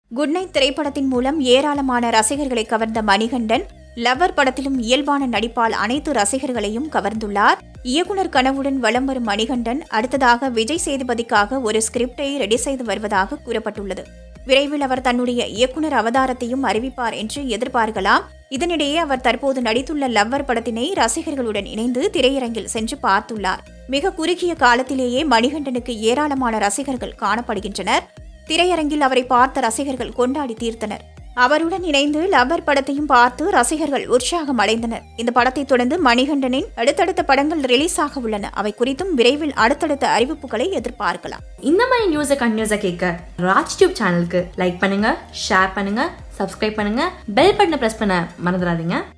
good night திரைப்படத்தின் மூலம் ஏராளமான ரசிகர்களை கவர்ந்த மணிகண்டன் லவர் படத்திலும் இயல்பான நடிப்பால் அனைத்து ரசிகர்களையும் கவர்ந்துள்ளார் இயக்குனர் கனவுடன் வலம் வரும் மணிகண்டன் அடுத்ததாக விஜய் சேதுபதிக்காக ஒரு ஸ்கிரிப்டை ரெடி செய்து வருவதாக கூறப்பட்டுள்ளது விரைவில் அவர் தன்னுடைய இயக்குனர் அவதாரத்தையும் அறிவிப்பார் என்று எதிர்பார்க்கலாம் இதனிடையே அவர் தற்போது நடித்துள்ள லவ்வர் படத்தினை ரசிகர்களுடன் இணைந்து திரையரங்கில் சென்று பார்த்துள்ளார் மிக குறுகிய காலத்திலேயே மணிகண்டனுக்கு ஏராளமான ரசிகர்கள் காணப்படுகின்றனர் திரையரங்கில் அவரை பார்த்த ரசிகர்கள் கொண்டாடி தீர்த்தனர் அவருடன் இணைந்து லவ்வர் படத்தையும் பார்த்து ரசிகர்கள் உற்சாகம் அடைந்தனர் இந்த படத்தை தொடர்ந்து மணிகண்டனின் அடுத்தடுத்த படங்கள் ரிலீஸ் ஆக உள்ளன அவை குறித்தும் விரைவில் அடுத்தடுத்த அறிவிப்புகளை எதிர்பார்க்கலாம் இந்த மாதிரி நியூஸை கண்டினியூஸாக கேட்க ராஜ் டியூப் சேனலுக்கு லைக் பண்ணுங்க ஷேர் பண்ணுங்க சப்ஸ்கிரைப் பண்ணுங்க பெல் பட்டனை ப்ரெஸ் பண்ண மறந்துடாதீங்க